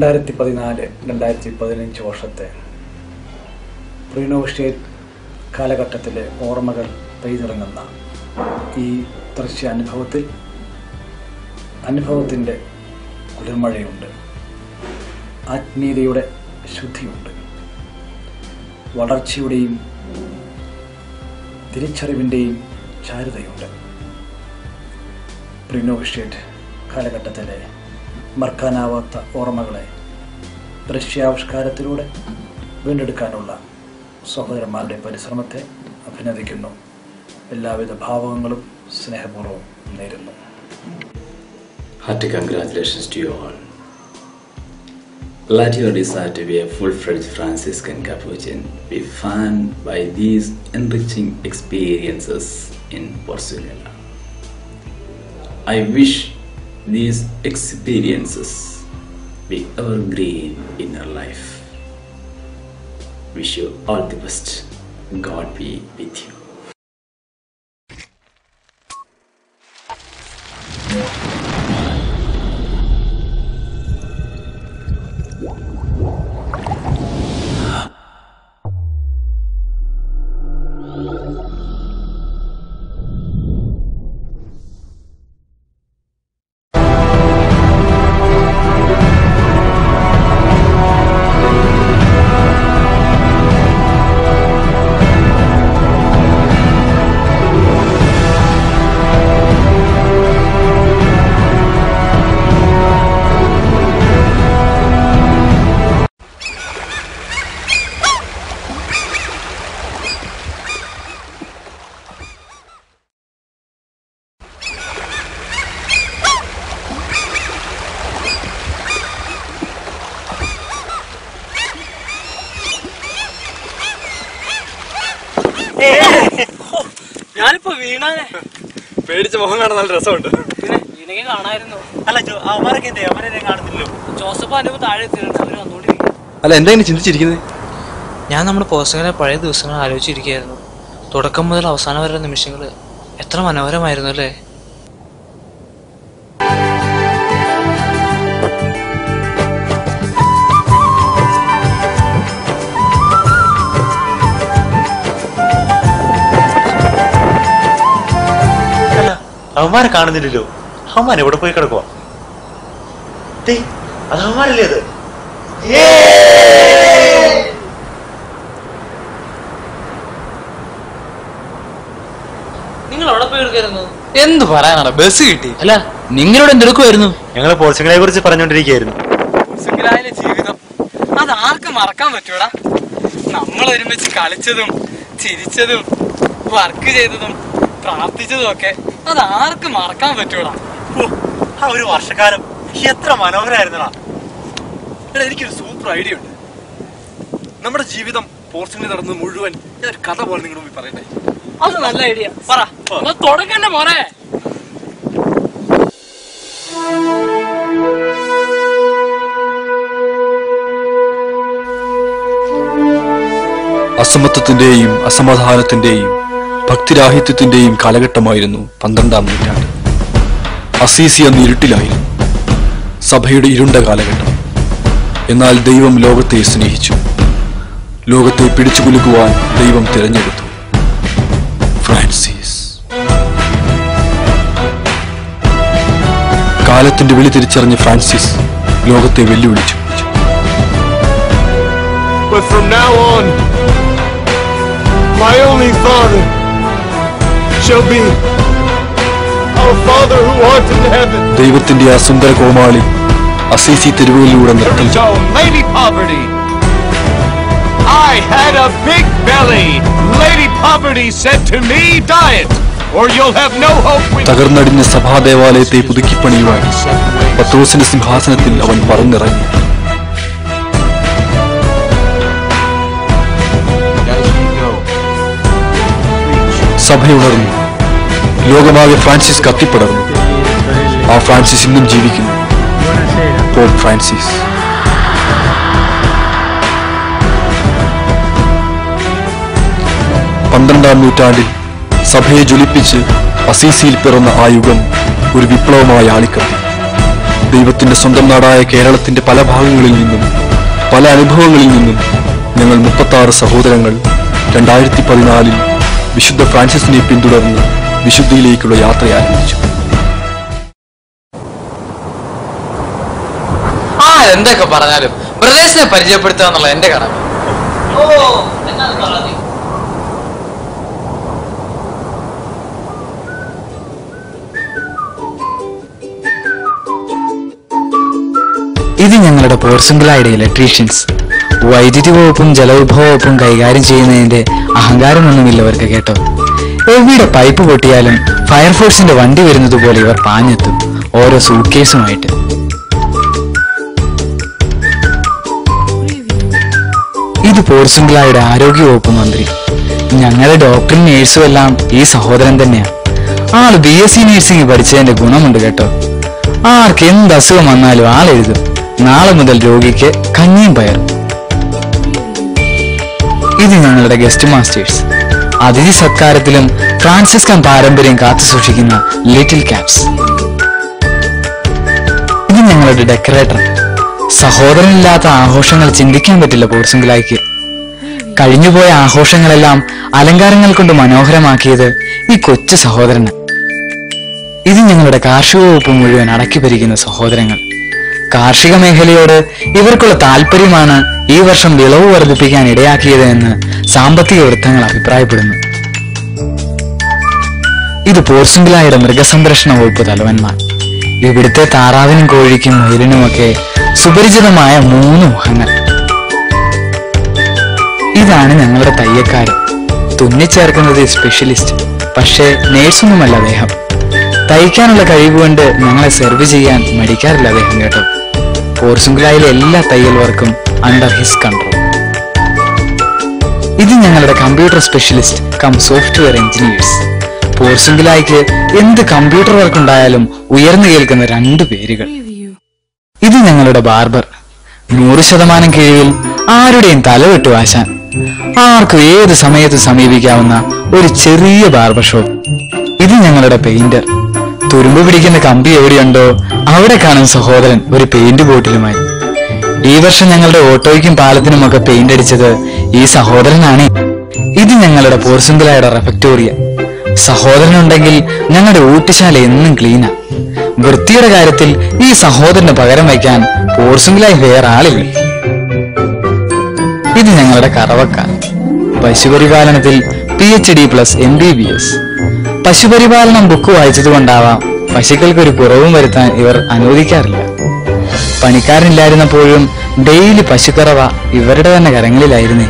രണ്ടായിരത്തി പതിനാല് രണ്ടായിരത്തി പതിനഞ്ച് വർഷത്തെ പ്രീനോസ്റ്റേറ്റ് കാലഘട്ടത്തിലെ ഓർമ്മകൾ പെയ്തിറങ്ങുന്ന ഈ ദൃശ്യാനുഭവത്തിൽ അനുഭവത്തിൻ്റെ കുളിർമഴയുണ്ട് ആത്മീയതയുടെ ശുദ്ധിയുണ്ട് വളർച്ചയുടെയും തിരിച്ചറിവിൻ്റെയും ചാരുതയുണ്ട് പ്രീനോസ്റ്റേറ്റ് കാലഘട്ടത്തിലെ മറക്കാനാവാത്ത ഓർമ്മകളെ ദൃശ്യാവിഷ്കാരത്തിലൂടെ വീണ്ടെടുക്കാനുള്ള സഹോദരന്മാരുടെ പരിശ്രമത്തെ അഭിനന്ദിക്കുന്നു എല്ലാവിധ ഭാവങ്ങളും സ്നേഹപൂർവ്വം നേരുന്നു Hearty congratulations to you all. Let your desire to be a full-fledged Franciscan Capuchin be fanned by these enriching experiences in Porcelana. I wish these experiences be evergreen in your life. Wish you all the best. God be with you. ഞാനിപ്പോ വീണാനെ പേടിച്ച മുഖം കാണാൻ നല്ല രസമുണ്ട് പിന്നെ വീണെങ്കിൽ കാണായിരുന്നു അല്ല ജോ അവരൊക്കെ എന്തേ അവരെ കാണുന്നില്ലല്ലോ ജോസഫ് അനുവ് താഴെ എത്തിയിട്ടുണ്ട് അവര് വന്നോണ്ടിരിക്കും അല്ല എന്താ ഇങ്ങനെ ചിന്തിച്ചിരിക്കുന്നത് ഞാൻ നമ്മുടെ പോസ്റ്റങ്ങളെ പഴയ ദിവസങ്ങൾ ആലോചിച്ചിരിക്കുകയായിരുന്നു തുടക്കം മുതൽ അവസാനം വരെ നിമിഷങ്ങൾ എത്ര മനോഹരമായിരുന്നു അല്ലേ അല്ല അവന്മാരെ കാണുന്നില്ലല്ലോ അവന്മാർ എവിടെ പോയി കിടക്കുവാ ദേ, അത് അവന്മാരല്ലേ അത് നിങ്ങൾ അവിടെ പോയി എടുക്കായിരുന്നു എന്ത് പറയാനാണ് ബസ് കിട്ടി അല്ല നിങ്ങളോട് എന്തെടുക്കുമായിരുന്നു ഞങ്ങൾ പോർച്ചുഗലെ കുറിച്ച് പറഞ്ഞുകൊണ്ടിരിക്കുകയായിരുന്നു സിംഗിളായ ജീവിതം അത് ആർക്കും മറക്കാൻ പറ്റൂടാ നമ്മൾ ഒരുമിച്ച് കളിച്ചതും ചിരിച്ചതും വർക്ക് ചെയ്തതും പ്രാർത്ഥിച്ചതും ഒക്കെ അത് ആർക്കും മറക്കാൻ പറ്റൂടാ ഓ, ആ ഒരു വർഷക്കാലം എത്ര മനോഹരമായിരുന്നടാ എടാ എനിക്കൊരു സൂപ്പർ ഐഡിയ ഉണ്ട് നമ്മുടെ ജീവിതം പോർച്ചുഗലിൽ നടന്നത് മുഴുവൻ ഞാൻ ഒരു കഥ പോലെ നിങ്ങളുടെ മുമ്പിൽ പറയട്ടെ അത് നല്ല ഐഡിയ പറ എന്നാ തുടങ്ങണ്ട മോനെ അസമത്വത്തിന്റെയും അസമാധാനത്തിന്റെയും ഭക്തിരാഹിത്യത്തിന്റെയും കാലഘട്ടമായിരുന്നു പന്ത്രണ്ടാം നൂറ്റാണ്ട് അസീസി അന്ന് ഇരുട്ടിലായിരുന്നു സഭയുടെ ഇരുണ്ട കാലഘട്ടം എന്നാൽ ദൈവം ലോകത്തെ സ്നേഹിച്ചു ലോകത്തെ പിടിച്ചു കുലുക്കുവാൻ ദൈവം തിരഞ്ഞെടുത്തു ഫ്രാൻസിസ് കാലത്തിന്റെ വിളി തിരിച്ചറിഞ്ഞ ഫ്രാൻസിസ് ലോകത്തെ വെല്ലുവിളിച്ചു But from now on, my only Father shall be our Father who art in heaven. ദൈവത്തിന്റെ ആ സുന്ദര കോമാളി അസീസി തെരുവുകളിലൂടെ നൃത്തം ചെയ്തു. So, Lady Poverty, I had a big belly. Lady Poverty said to me, diet, or you'll have no hope with തകർന്നടിഞ്ഞ സഭാദേവാലയത്തെ പുതുക്കിപ്പണിയുവാൻ പത്രോസിന്റെ സിംഹാസനത്തിൽ അവൻ പറന്നിറങ്ങി As we go, സഭയുണർന്നു ലോകമാകെ ഫ്രാൻസിസ് കത്തിപ്പടർന്നു ആ ഫ്രാൻസിസ് ഇന്നും ജീവിക്കുന്നു പോപ്പ് ഫ്രാൻസിസ് പന്ത്രണ്ടാം നൂറ്റാണ്ടിൽ സഭയെ ജ്വലിപ്പിച്ച് അസീസിയിൽ പിറന്ന ആ യുഗം ഒരു വിപ്ലവമായി ആളിക്കത്തി ദൈവത്തിന്റെ സ്വന്തം നാടായ കേരളത്തിന്റെ പല ഭാഗങ്ങളിൽ നിന്നും പല അനുഭവങ്ങളിൽ നിന്നും ഞങ്ങൾ മുപ്പത്തി ആറ് സഹോദരങ്ങൾ രണ്ടായിരത്തി പതിനാലിൽ വിശുദ്ധ ഫ്രാൻസിസിനെ പിന്തുടർന്ന് വിശുദ്ധിയിലേക്കുള്ള യാത്ര ആരംഭിച്ചു ആ എന്തൊക്കെ പറഞ്ഞാലും ബ്രദേഴ്സിനെ പരിചയപ്പെടുത്തുക എന്നുള്ള എന്റെ കടമ ഓ എന്നാ കളഞ്ഞു ഇത് ഞങ്ങളുടെ പോർച്ചുഗലായുടെ ഇലക്ട്രീഷ്യൻസ് വൈദ്യുതി വകുപ്പും ജലവിഭവ വകുപ്പും കൈകാര്യം ചെയ്യുന്നതിന്റെ അഹങ്കാരമൊന്നുമില്ല ഇവർക്ക് കേട്ടോ എവിടെ പൈപ്പ് പൊട്ടിയാലും ഫയർഫോഴ്സിന്റെ വണ്ടി വരുന്നത് പോലെ ഇവർ പാഞ്ഞെത്തും ഓരോ സൂട്ട് കേസുമായിട്ട് ഇത് പോർച്ചുഗലായുടെ ആരോഗ്യ വകുപ്പ് മന്ത്രി ഞങ്ങളുടെ ഡോക്ടറും നേഴ്സും എല്ലാം ഈ സഹോദരൻ തന്നെയാ ആള് ബി എസ് സി നഴ്സിംഗ് പഠിച്ചതിന്റെ ഗുണമുണ്ട് കേട്ടോ ആർക്ക് എന്ത് അസുഖം വന്നാലും ആളെഴുതും നാളെ മുതൽ രോഗിക്ക് കഞ്ഞിയും പയറും ഇത് ഞങ്ങളുടെ ഗസ്റ്റ് മാസ്റ്റേഴ്സ് അതിഥി സത്കാരത്തിലും ഫ്രാൻസിസ്കൻ പാരമ്പര്യം കാത്തു സൂക്ഷിക്കുന്ന ലിറ്റിൽ ക്യാപ്സ് ഇത് ഞങ്ങളുടെ ഡെക്കറേറ്റർ സഹോദരനില്ലാത്ത ആഘോഷങ്ങൾ ചിന്തിക്കാൻ പറ്റില്ല പോർച്ചുഗലായിക്ക് കഴിഞ്ഞുപോയ ആഘോഷങ്ങളെല്ലാം അലങ്കാരങ്ങൾ കൊണ്ട് മനോഹരമാക്കിയത് ഈ കൊച്ചു സഹോദരന് ഇത് ഞങ്ങളുടെ കാർഷിക വകുപ്പ് മുഴുവൻ അടക്കി ഭരിക്കുന്ന സഹോദരങ്ങൾ കാർഷിക മേഖലയോട് ഇവർക്കുള്ള താല്പര്യമാണ് ഈ വർഷം വിളവ് വർദ്ധിപ്പിക്കാൻ ഇടയാക്കിയത് എന്ന് സാമ്പത്തിക വൃത്തങ്ങൾ അഭിപ്രായപ്പെടുന്നു ഇത് പോർച്ചുഗലായുടെ മൃഗസംരക്ഷണ വകുപ്പ് തലവന്മാർ ഇവിടുത്തെ താറാവിനും കോഴിക്കും മുയലിനുമൊക്കെ സുപരിചിതമായ മൂന്ന് മുഖങ്ങൾ ഇതാണ് ഞങ്ങളുടെ തയ്യക്കാരൻ തുന്നിച്ചേർക്കുന്നത് സ്പെഷ്യലിസ്റ്റ് പക്ഷേ നേഴ്സൊന്നുമല്ല അദ്ദേഹം തയ്ക്കാനുള്ള കഴിവുകൊണ്ട് ഞങ്ങളെ സെർവ് ചെയ്യാൻ മടിക്കാറില്ല അദ്ദേഹം കേട്ടോ പോർച്ചുഗലായിലെ എല്ലാ തയ്യൽ വർക്കും അണ്ടർ ഹിസ് കൺട്രോൾ ഇത് ഞങ്ങളുടെ computer specialist cum software engineers പോർച്ചുഗലായിക്ക് എന്ത് കമ്പ്യൂട്ടർ വർക്ക് ഉണ്ടായാലും ഉയർന്നു കേൾക്കുന്ന രണ്ട് പേരുകൾ ഇത് ഞങ്ങളുടെ ബാർബർ നൂറ് ശതമാനം കിഴിവിൽ ആരുടെയും തലവെട്ടു ആശാൻ ആർക്കും ഏത് സമയത്ത് സമീപിക്കാവുന്ന ഒരു ചെറിയ ബാർബർ ഷോപ്പ് ഇത് ഞങ്ങളുടെ പെയിന്റർ തുരുമ്പ് പിടിക്കുന്ന കമ്പി എവിടെയുണ്ടോ അവിടെ കാണും സഹോദരൻ ഒരു പെയിന്റ് ബോട്ടിലുമായി ഈ വർഷം ഞങ്ങളുടെ ഓട്ടോയ്ക്കും പാലത്തിനുമൊക്കെ പെയിന്റ് അടിച്ചത് ഈ സഹോദരനാണ് ഇത് ഞങ്ങളുടെ പോർച്ചുഗലായുടെ റെഫക്ടോറിയ സഹോദരനുണ്ടെങ്കിൽ ഞങ്ങളുടെ ഊട്ടുശാല എന്നും ക്ലീനാ വൃത്തിയുടെ കാര്യത്തിൽ ഈ സഹോദരന് പകരം വയ്ക്കാൻ പോർച്ചുഗലായി വേറെ ആളില്ല ഇത് ഞങ്ങളുടെ കറവക്കാർ പശുപരിപാലനത്തിൽ P H D plus M B B S പശുപരിപാലനം ബുക്ക് വായിച്ചതുകൊണ്ടാവാം പശുക്കൾക്ക് ഒരു കുറവും വരുത്താൻ ഇവർ അനുവദിക്കാറില്ല പണിക്കാരനില്ലായിരുന്നപ്പോഴും ഡെയിലി പശുക്കറവ ഇവരുടെ തന്നെ കരങ്ങളിലായിരുന്നേ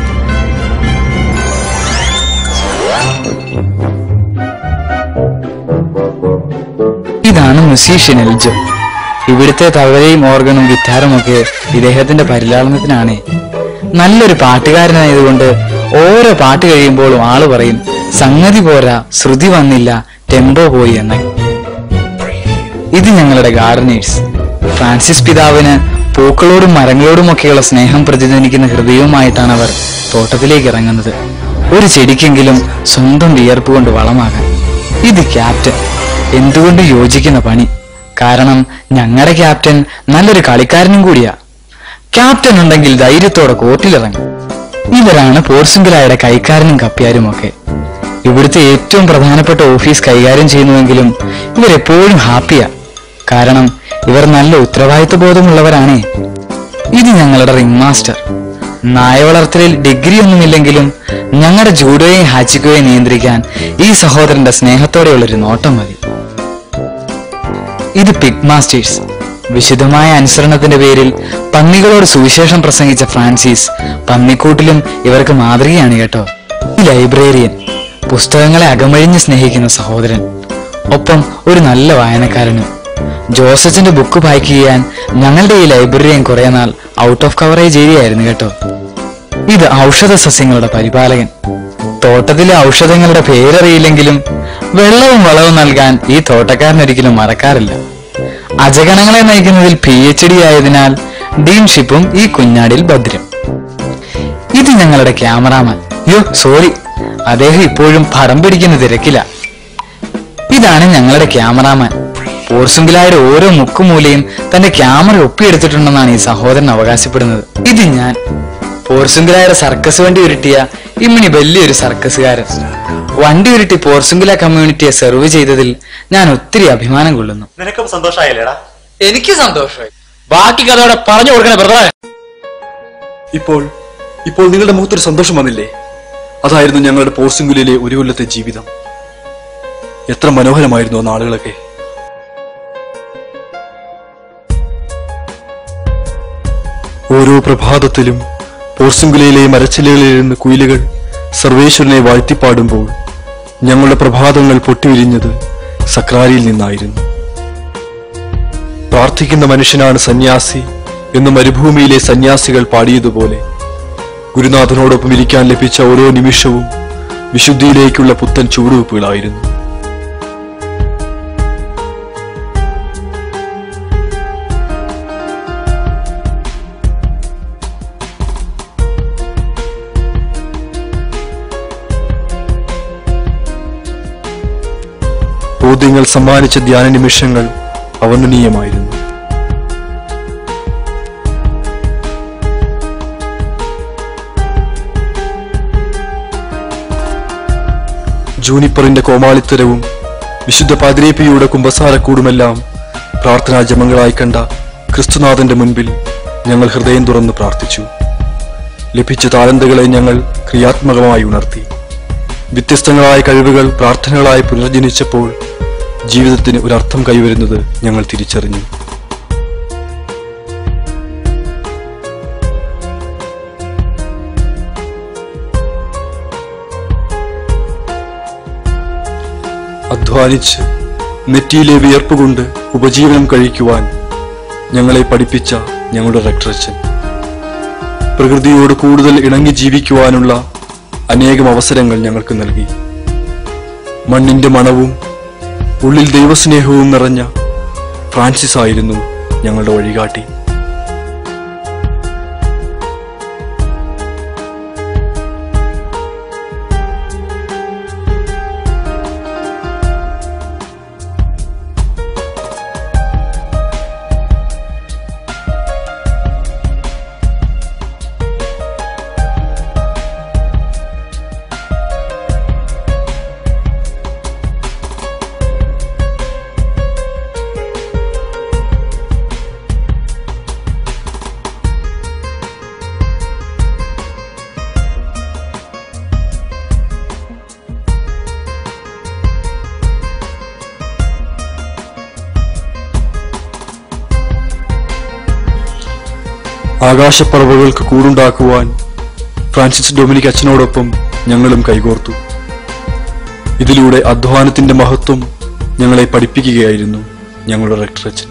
ഇതാണ് മ്യൂസീഷ്യൻ എൽജോ ഇവിടുത്തെ തവരയും ഓർഗനും ഗിറ്റാറും ഒക്കെ ഇദ്ദേഹത്തിന്റെ പരിലാളനത്തിനാണ് നല്ലൊരു പാട്ടുകാരനായതുകൊണ്ട് ഓരോ പാട്ട് കഴിയുമ്പോഴും ആള് പറയും സംഗതി പോരാ ശ്രുതി വന്നില്ല ടെമ്പോ പോയി എന്ന് ഇത് ഞങ്ങളുടെ ഗാർഡനേഴ്സ് ഫ്രാൻസിസ് പിതാവിന് പൂക്കളോടും മരങ്ങളോടുമൊക്കെയുള്ള സ്നേഹം പ്രതിധ്വനിക്കുന്ന ഹൃദയവുമായിട്ടാണ് അവർ തോട്ടത്തിലേക്ക് ഇറങ്ങുന്നത് ഒരു ചെടിക്കെങ്കിലും സ്വന്തം വിയർപ്പ് കൊണ്ട് വളമാകാൻ ഇത് ക്യാപ്റ്റൻ എന്തുകൊണ്ട് യോജിക്കുന്ന പണി കാരണം ഞങ്ങളുടെ ക്യാപ്റ്റൻ നല്ലൊരു കളിക്കാരനും കൂടിയാ ക്യാപ്റ്റൻ ഉണ്ടെങ്കിൽ ധൈര്യത്തോടെ കോർട്ടിലിറങ്ങും ഇവരാണ് പോർച്ചുഗലായുടെ കൈക്കാരനും കപ്പ്യാരും ഒക്കെ ഇവിടുത്തെ ഏറ്റവും പ്രധാനപ്പെട്ട ഓഫീസ് കൈകാര്യം ചെയ്യുന്നുവെങ്കിലും ഇവരെപ്പോഴും ഹാപ്പിയാ കാരണം ഇവർ നല്ല ഉത്തരവാദിത്വ ബോധമുള്ളവരാണേ ഇത് ഞങ്ങളുടെ റിംഗ് മാസ്റ്റർ നായ വളർത്തലിൽ ഡിഗ്രി ഒന്നുമില്ലെങ്കിലും ഞങ്ങളുടെ ജൂഡോയെയും ഹാച്ചിക്കോയെ നിയന്ത്രിക്കാൻ ഈ സഹോദരന്റെ സ്നേഹത്തോടെയുള്ളൊരു നോട്ടം മതി ഇത് പിഗ് മാസ്റ്റേഴ്സ് വിശുദ്ധമായ അനുസരണത്തിന്റെ പേരിൽ പന്നികളോട് സുവിശേഷം പ്രസംഗിച്ച ഫ്രാൻസിസ് പന്നിക്കൂട്ടിലും ഇവർക്ക് മാതൃകയാണ് കേട്ടോ ഈ ലൈബ്രേറിയൻ പുസ്തകങ്ങളെ അകമഴിഞ്ഞ് സ്നേഹിക്കുന്ന സഹോദരൻ ഒപ്പം ഒരു നല്ല വായനക്കാരനും ജോസച്ചിന്റെ ബുക്ക് പാക്ക് ചെയ്യാൻ ഞങ്ങളുടെ ഈ ലൈബ്രറിയൻ കുറെ നാൾ ഔട്ട് ഓഫ് കവറേജ് ഏരിയ ആയിരുന്നു കേട്ടോ ഇത് ഔഷധ സസ്യങ്ങളുടെ പരിപാലകൻ തോട്ടത്തിലെ ഔഷധങ്ങളുടെ പേരറിയില്ലെങ്കിലും വെള്ളവും വളവും നൽകാൻ ഈ തോട്ടക്കാരൻ ഒരിക്കലും മറക്കാറില്ല അജഗണങ്ങളെ നയിക്കുന്നതിൽ പി എച്ച് ഡി ആയതിനാൽ ഡീൻഷിപ്പും ഈ കുഞ്ഞാടിൽ ഭദ്രം ഇത് ഞങ്ങളുടെ ക്യാമറാമാൻ യോ സോറി അദ്ദേഹം ഇപ്പോഴും പടം പിടിക്കുന്ന തിരക്കില്ല ഇതാണ് ഞങ്ങളുടെ ക്യാമറാമാൻ പോർസുങ്കിലായുടെ ഓരോ മുക്കുമൂലയും തന്റെ ക്യാമറ ഒപ്പിയെടുത്തിട്ടുണ്ടെന്നാണ് ഈ സഹോദരൻ അവകാശപ്പെടുന്നത് ഇത് ഞാൻ പോർസുങ്കിലായുടെ സർക്കസ് വണ്ടി ഉരുട്ടിയ ഇമ്മിണി വലിയൊരു സർക്കസുകാരൻ വണ്ടി ഉരുട്ടി പോർസുങ്കില കമ്മ്യൂണിറ്റിയെ സെർവ് ചെയ്തതിൽ ഞാൻ ഒത്തിരി അഭിമാനം കൊള്ളുന്നു നിനക്കും സന്തോഷമായില്ലേടാ എനിക്ക് സന്തോഷമായി ബാക്കി കഥയോടെ പറഞ്ഞു കൊടുക്കണേ ബ്രദറെ ഇപ്പോൾ ഇപ്പോൾ നിങ്ങളുടെ മുഖത്തൊരു സന്തോഷം വന്നില്ലേ അതായിരുന്നു ഞങ്ങളുടെ പോർസിംഗുലിലെ ഒരു കൊല്ലത്തെ ജീവിതം എത്ര മനോഹരമായിരുന്നു ആ നാളുകളൊക്കെ ഓരോ പ്രഭാതത്തിലും പോർസിംഗുലയിലെ മരച്ചിലകളിൽ നിന്ന് കുയിലുകൾ സർവേശ്വരനെ വാഴ്ത്തിപ്പാടുമ്പോൾ ഞങ്ങളുടെ പ്രഭാതങ്ങൾ പൊട്ടിവിരിഞ്ഞത് സക്രാരിയിൽ നിന്നായിരുന്നു പ്രാർത്ഥിക്കുന്ന മനുഷ്യനാണ് സന്യാസി എന്ന് മരുഭൂമിയിലെ സന്യാസികൾ പാടിയതുപോലെ ഗുരുനാഥനോടൊപ്പം ഇരിക്കാൻ ലഭിച്ച ഓരോ നിമിഷവും വിശുദ്ധിയിലേക്കുള്ള പുത്തൻ ചുവടുവെപ്പുകളായിരുന്നു ബോധ്യങ്ങൾ സമ്മാനിച്ച ധ്യാന നിമിഷങ്ങൾ അവർണ്ണനീയമായിരുന്നു ജൂനിപ്പറിന്റെ കോമാളിത്തരവും വിശുദ്ധ പാതിരേപ്പിയുടെ കുമ്പസാരക്കൂടുമെല്ലാം പ്രാർത്ഥനാ ജപങ്ങളായി കണ്ട ക്രിസ്തുനാഥന്റെ മുൻപിൽ ഞങ്ങൾ ഹൃദയം തുറന്ന് പ്രാർത്ഥിച്ചു ലഭിച്ച താലന്തുകളെ ഞങ്ങൾ ക്രിയാത്മകമായി ഉണർത്തി വ്യത്യസ്തങ്ങളായ കഴിവുകൾ പ്രാർത്ഥനകളായി പുനർജനിച്ചപ്പോൾ ജീവിതത്തിന് ഒരർത്ഥം കൈവരുന്നത് ഞങ്ങൾ തിരിച്ചറിഞ്ഞു അധ്വാനിച്ച് നെറ്റിയിലെ വിയർപ്പ് കൊണ്ട് ഉപജീവനം കഴിക്കുവാൻ ഞങ്ങളെ പഠിപ്പിച്ച ഞങ്ങളുടെ റക്ടറച്ചൻ പ്രകൃതിയോട് കൂടുതൽ ഇണങ്ങി ജീവിക്കുവാനുള്ള അനേകം അവസരങ്ങൾ ഞങ്ങൾക്ക് നൽകി മണ്ണിന്റെ മണവും ഉള്ളിൽ ദൈവസ്നേഹവും നിറഞ്ഞ ഫ്രാൻസിസ് ആയിരുന്നു ഞങ്ങളുടെ വഴികാട്ടി ആകാശപ്പറവകൾക്ക് കൂടുണ്ടാക്കുവാൻ ഫ്രാൻസിസ് ഡൊമിനിക് അച്ഛനോടൊപ്പം ഞങ്ങളും കൈകോർത്തു ഇതിലൂടെ അധ്വാനത്തിന്റെ മഹത്വം ഞങ്ങളെ പഠിപ്പിക്കുകയായിരുന്നു ഞങ്ങളുടെ റെക്ടർ അച്ഛൻ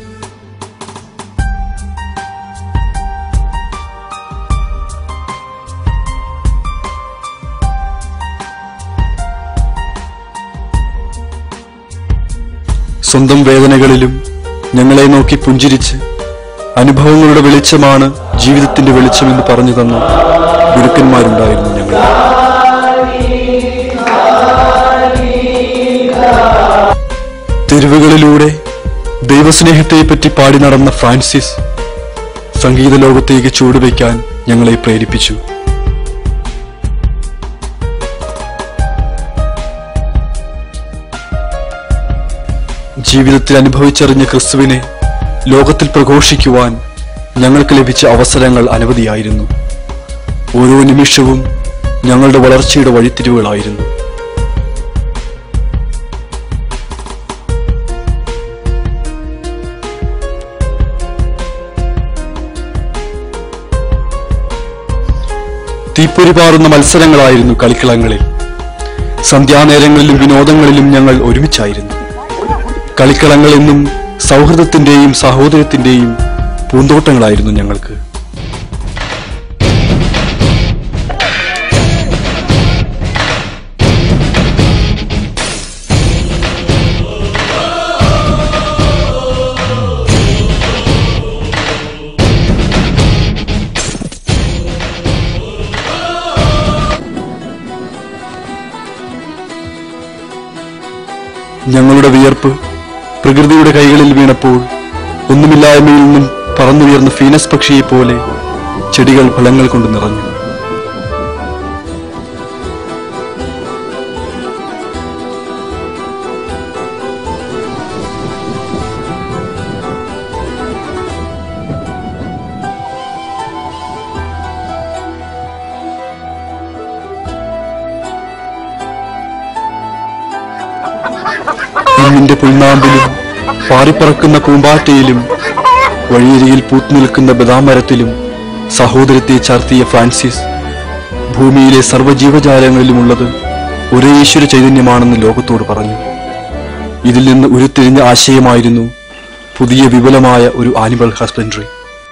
സ്വന്തം വേദനകളിലും ഞങ്ങളെ നോക്കി പുഞ്ചിരിച്ച് അനുഭവങ്ങളുടെ വെളിച്ചമാണ് ജീവിതത്തിന്റെ വെളിച്ചമെന്ന് പറഞ്ഞു തന്ന ഗുരുക്കന്മാരുണ്ടായിരുന്നു ഞങ്ങൾ തെരുവുകളിലൂടെ ദൈവസ്നേഹത്തെപ്പറ്റി പാടി നടന്ന ഫ്രാൻസിസ് സംഗീത ലോകത്തേക്ക് ചുവടുവയ്ക്കാൻ ഞങ്ങളെ പ്രേരിപ്പിച്ചു ജീവിതത്തിൽ അനുഭവിച്ചറിഞ്ഞ ക്രിസ്തുവിനെ ലോകത്തിൽ പ്രഘോഷിക്കുവാൻ ഞങ്ങൾക്ക് ലഭിച്ച അവസരങ്ങൾ അനവധിയായിരുന്നു ഓരോ നിമിഷവും ഞങ്ങളുടെ വളർച്ചയുടെ വഴിത്തിരിവുകളായിരുന്നു തീപ്പൊരി പാറുന്ന മത്സരങ്ങളായിരുന്നു കളിക്കളങ്ങളിൽ സന്ധ്യാനേരങ്ങളിലും വിനോദങ്ങളിലും ഞങ്ങൾ ഒരുമിച്ചായിരുന്നു കളിക്കളങ്ങൾ എന്നും സൗഹൃദത്തിന്റെയും സഹോദരത്തിന്റെയും പൂന്തോട്ടങ്ങളായിരുന്നു ഞങ്ങൾക്ക് ഞങ്ങളുടെ വിയർപ്പ് പ്രകൃതിയുടെ കൈകളിൽ വീണപ്പോൾ ഒന്നുമില്ലായ്മയിൽ നിന്നും പറന്നുയർന്ന ഫീനസ് പക്ഷിയെ പോലെ ചെടികൾ ഫലങ്ങൾ കൊണ്ട് നിറഞ്ഞു ഇന്നിന്റെ പുൽനാമ്പിലും പാറിപ്പറക്കുന്ന പൂമ്പാറ്റയിലും വഴിയരികിൽ പൂത്തുനിൽക്കുന്ന ബദാമരത്തിലും സഹോദരത്തെ ചാർത്തിയ ഫ്രാൻസിസ് ഭൂമിയിലെ സർവ്വജീവജാലങ്ങളിലുമുള്ളത് ഒരേ ഈശ്വര ചൈതന്യമാണെന്ന് ലോകത്തോട് പറഞ്ഞു ഇതിൽ നിന്ന് ഉരുത്തിരിഞ്ഞ ആശയമായിരുന്നു പുതിയ വിപുലമായ ഒരു ആനിമൽ ഹസ്ബൻഡറി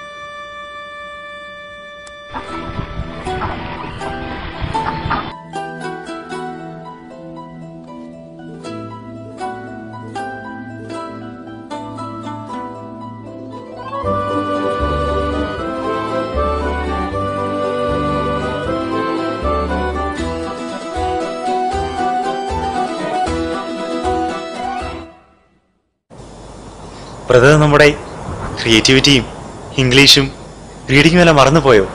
ബ്രദർ നമ്മുടെ ക്രിയേറ്റിവിറ്റിയും ഇംഗ്ലീഷും റീഡിങ്ങും എല്ലാം മറന്നുപോയോ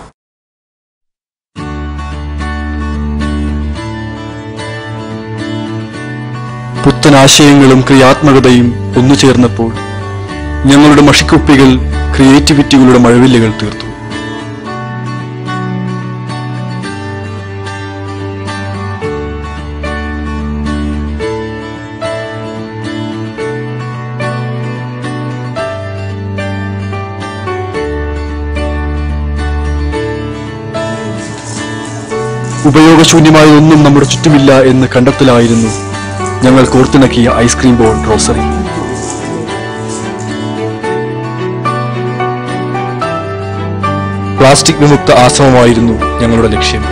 പുത്തൻ ആശയങ്ങളും ക്രിയാത്മകതയും ഒന്നു ചേർന്നപ്പോൾ ഞങ്ങളുടെ മഷിക്കുപ്പികൾ ക്രിയേറ്റിവിറ്റികളുടെ മഴവില്ലുകൾ തീർത്തു ഉപയോഗശൂന്യമായ ഒന്നും നമ്മുടെ ചുറ്റുമില്ല എന്ന് കണ്ടെത്തലായിരുന്നു ഞങ്ങൾ കോർത്തിണക്കിയ ഐസ്ക്രീം ബോൾ റോസറി പ്ലാസ്റ്റിക് വിമുക്ത ആശ്രമമായിരുന്നു ഞങ്ങളുടെ ലക്ഷ്യം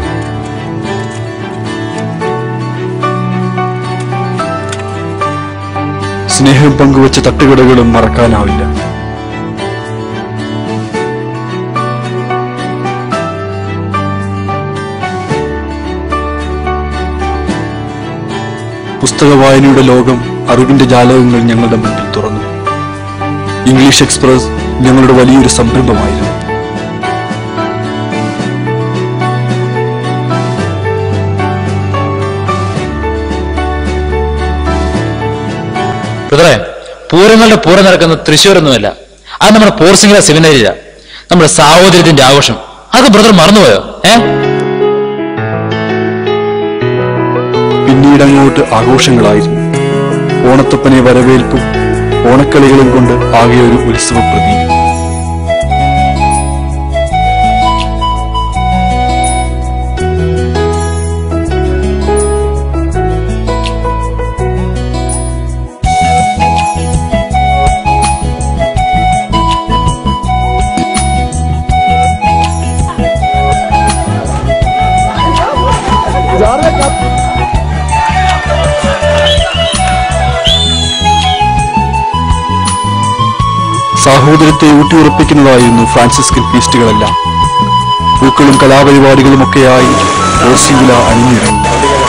സ്നേഹം പങ്കുവച്ച തട്ടുകടകളും മറക്കാനാവില്ല പുസ്തക വായനയുടെ ലോകം അറിവിന്റെ ജാലകങ്ങൾ ഞങ്ങളുടെ മുന്നിൽ തുറന്നു ഇംഗ്ലീഷ് എക്സ്പ്രസ് ഞങ്ങളുടെ വലിയൊരു സംരംഭമായിരുന്നു ബ്രദറെ പൂരങ്ങളുടെ പൂരം നടക്കുന്ന തൃശ്ശൂരൊന്നുമല്ല അത് നമ്മുടെ പോർസിംഗിലെ സെമിനാരിയില നമ്മുടെ സാഹോദര്യത്തിന്റെ ആഘോഷം അത് ബ്രദർ മറന്നുപോയോ ഏ പിന്നീട് അങ്ങോട്ട് ആഘോഷങ്ങളായിരുന്നു ഓണത്തപ്പനെ വരവേൽപ്പും ഓണക്കളികളും കൊണ്ട് ആകെ ഒരു ഉത്സവ പ്രതീതി സാഹോദര്യത്തെ ഊട്ടിയുറപ്പിക്കുന്നതായിരുന്നു ഫ്രാൻസിസ്കൻ ഫീസ്റ്റുകളെല്ലാം പൂക്കളും കലാപരിപാടികളുമൊക്കെയായി ഓസിവില അണിഞ്ഞിറങ്ങി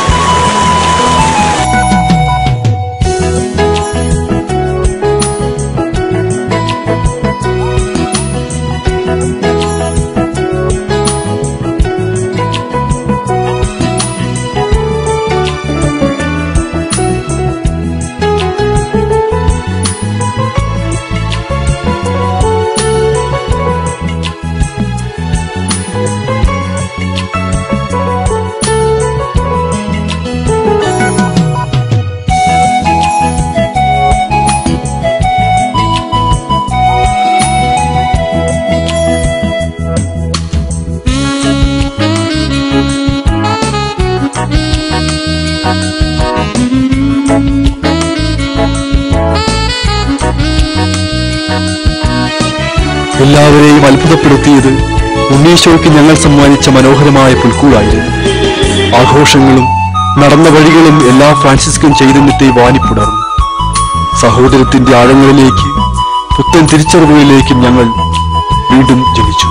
എല്ലാവരെയും അത്ഭുതപ്പെടുത്തിയത് ഉണ്ണീശോയ്ക്ക് ഞങ്ങൾ സമ്മാനിച്ച മനോഹരമായ പുൽക്കൂടായിരുന്നു ആഘോഷങ്ങളും നടന്ന വഴികളും എല്ലാ ഫ്രാൻസിസ്കൻ ചൈതന്യത്തെ വാനിപ്പുണർന്നു സഹോദരത്തിന്റെ ആഴങ്ങളിലേക്ക് പുത്തൻ തിരിച്ചറിവുകളിലേക്കും ഞങ്ങൾ വീണ്ടും ജനിച്ചു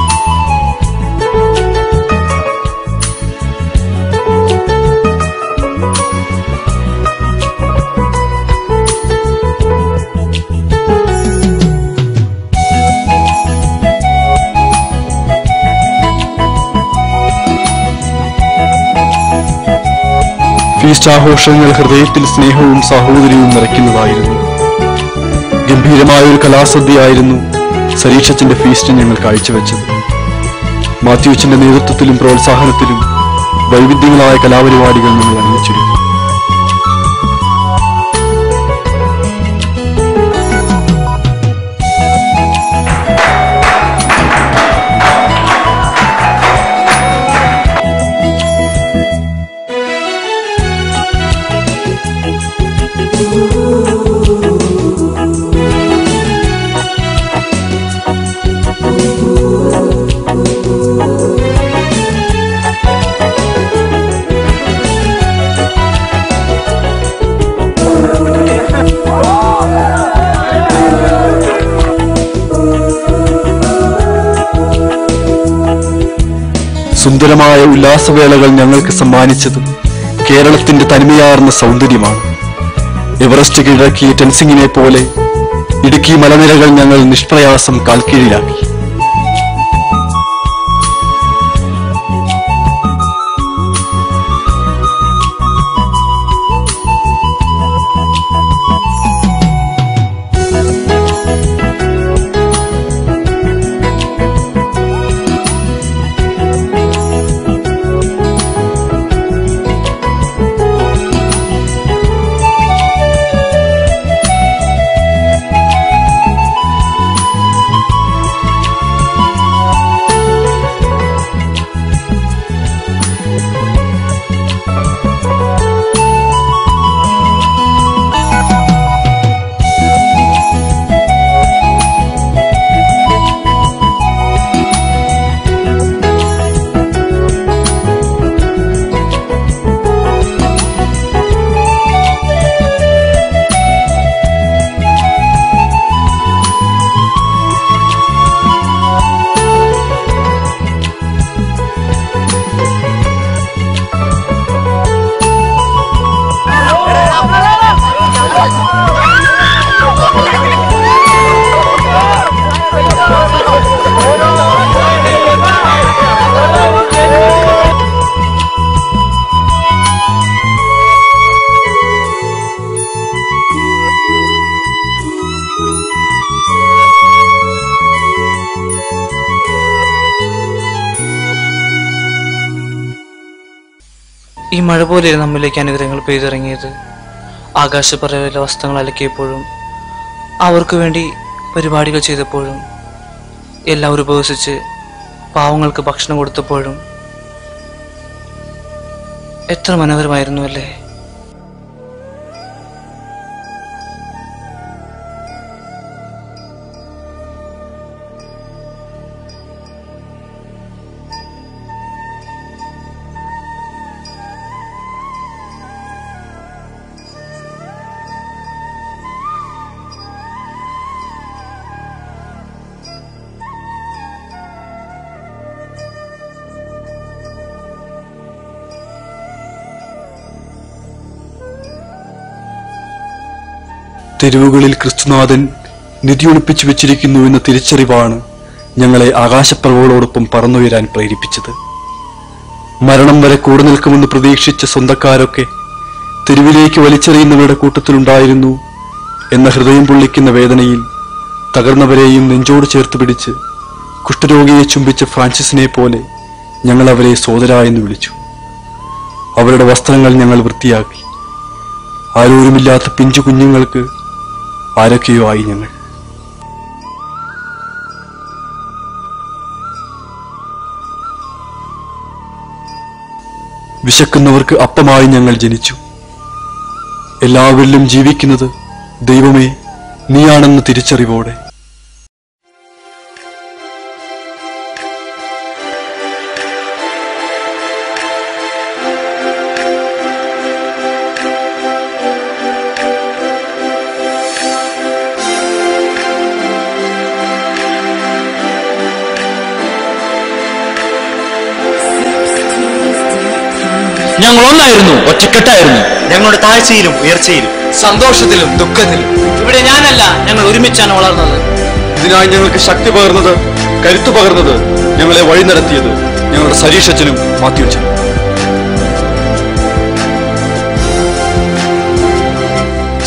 ഫീസ്റ്റ് ആഘോഷങ്ങൾ ഹൃദയത്തിൽ സ്നേഹവും സാഹോദര്യവും നിറയ്ക്കുന്നതായിരുന്നു ഗംഭീരമായ ഒരു കലാസദ്യയായിരുന്നു സരീക്ഷത്തിന്റെ ഫീസ്റ്റ് ഞങ്ങൾ കാഴ്ചവെച്ചത് മാത്യുവച്ചന്റെ നേതൃത്വത്തിലും പ്രോത്സാഹനത്തിലും വൈവിധ്യങ്ങളായ കലാപരിപാടികൾ ഞങ്ങൾ അണിയിച്ചിരുന്നു സുന്ദരമായ ഉല്ലാസവേളകൾ ഞങ്ങൾക്ക് സമ്മാനിച്ചത് കേരളത്തിന്റെ തനിമയാർന്ന സൗന്ദര്യമാണ് എവറസ്റ്റ് കീഴടക്കിയ ടെൻസിങ്ങിനെ പോലെ ഇടുക്കി മലനിരകൾ ഞങ്ങൾ നിഷ്പ്രയാസം കാൽക്കീഴിലാക്കി ഈ മഴ പോലെ നമ്മിലേക്ക് അനുഗ്രഹങ്ങൾ പെയ്തിറങ്ങിയത് ആകാശപ്പറവിലെ വസ്ത്രങ്ങൾ അലക്കിയപ്പോഴും അവർക്ക് വേണ്ടി പരിപാടികൾ ചെയ്തപ്പോഴും എല്ലാവരും ഉപവസിച്ച് പാവങ്ങൾക്ക് ഭക്ഷണം കൊടുത്തപ്പോഴും എത്ര മനോഹരമായിരുന്നു അല്ലേ തെരുവുകളിൽ ക്രിസ്തുനാഥൻ നിധിയൊളിപ്പിച്ചു വെച്ചിരിക്കുന്നു എന്ന തിരിച്ചറിവാണ് ഞങ്ങളെ ആകാശപ്പറവുകളോടൊപ്പം പറന്നുയരാൻ പ്രേരിപ്പിച്ചത് മരണം വരെ കൂടെ നിൽക്കുമെന്ന് പ്രതീക്ഷിച്ച സ്വന്തക്കാരൊക്കെ തെരുവിലേക്ക് വലിച്ചെറിയുന്നവരുടെ കൂട്ടത്തിലുണ്ടായിരുന്നു എന്ന ഹൃദയം പൊള്ളിക്കുന്ന വേദനയിൽ തകർന്നവരെയും നെഞ്ചോട് ചേർത്ത് പിടിച്ച് കുഷ്ഠരോഗിയെ ചുംബിച്ച ഫ്രാൻസിസിനെ പോലെ ഞങ്ങൾ അവരെ സോദര എന്ന് വിളിച്ചു അവരുടെ വസ്ത്രങ്ങൾ ഞങ്ങൾ വൃത്തിയാക്കി ആരോരുമില്ലാത്ത പിഞ്ചു കുഞ്ഞുങ്ങൾക്ക് ആരൊക്കെയോ ആയി ഞങ്ങൾ വിശക്കുന്നവർക്ക് അപ്പമായി ഞങ്ങൾ ജനിച്ചു എല്ലാവരിലും ജീവിക്കുന്നത് ദൈവമേ നീയാണെന്ന തിരിച്ചറിവോടെ ഞങ്ങൾ ഒന്നായിരുന്നു ഒറ്റക്കെട്ടായിരുന്നു ഞങ്ങളുടെ താഴ്ചയിലും ഉയർച്ചയിലും സന്തോഷത്തിലും ദുഃഖത്തിലും ഇവിടെ ഞാനല്ല ഞങ്ങൾ ഒരുമിച്ചാണ് വളർന്നത് ഇതിനായി ഞങ്ങൾക്ക് ശക്തി പകർന്നത് കരുത്തു പകർന്നത് ഞങ്ങളെ വഴി നടത്തിയത് ഞങ്ങളുടെ സരീഷച്ചനും മാത്യുച്ചനും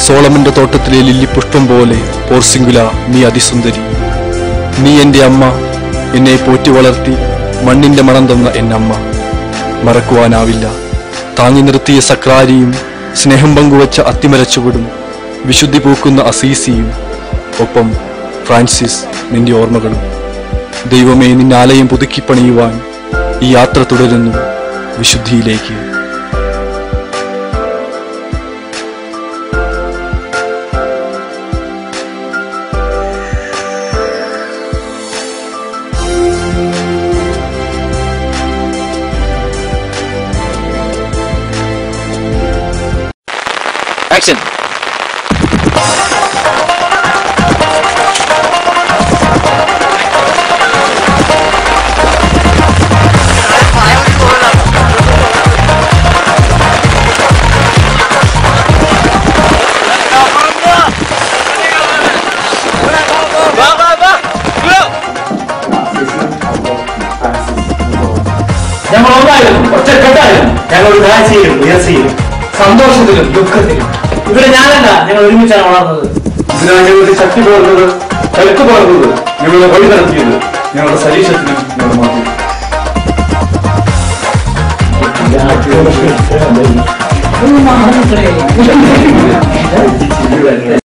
സോളമന്റെ തോട്ടത്തിലെ ലില്ലി പുഷ്പം പോലെ പോർസിംഗുല നീ അതിസുന്ദരി നീ എൻ്റെ അമ്മ എന്നെ പോറ്റി വളർത്തി മണ്ണിന്റെ മണം തന്ന എന്നമ്മ മറക്കുവാനാവില്ല താങ്ങി നിർത്തിയ സക്രാരിയും സ്നേഹം പങ്കുവച്ച അത്തിമരച്ചുവിടും വിശുദ്ധി പൂക്കുന്ന അസീസിയും ഒപ്പം ഫ്രാൻസിസ് നിന്റെ ഓർമ്മകളും ദൈവമേ നിന്റെ ആലയം പുതുക്കി പണിയുവാൻ ഈ യാത്ര തുടരുന്നു വിശുദ്ധിയിലേക്ക് ആക്ഷൻ ഞങ്ങൾ ഒന്നായിരുന്നു ഒറ്റക്കെട്ടായിരുന്നു ഞങ്ങൾ ഒരു താഴ്ചയിലും ഉയർച്ചയിലും സന്തോഷത്തിലും ദുഃഖത്തിലും ഇവിടെ ഞാനല്ല ഞങ്ങൾ ഒരുമിച്ചാണ് വളർന്നത് ഇതിനാണ് ഞങ്ങൾക്ക് ശക്തി പകർന്നത് കരുത്ത് പകർന്നത് ഞങ്ങളുടെ വഴി നടത്തിയത് ഞങ്ങളുടെ ശരീരത്തിനും ഞങ്ങളുടെ മാറ്റി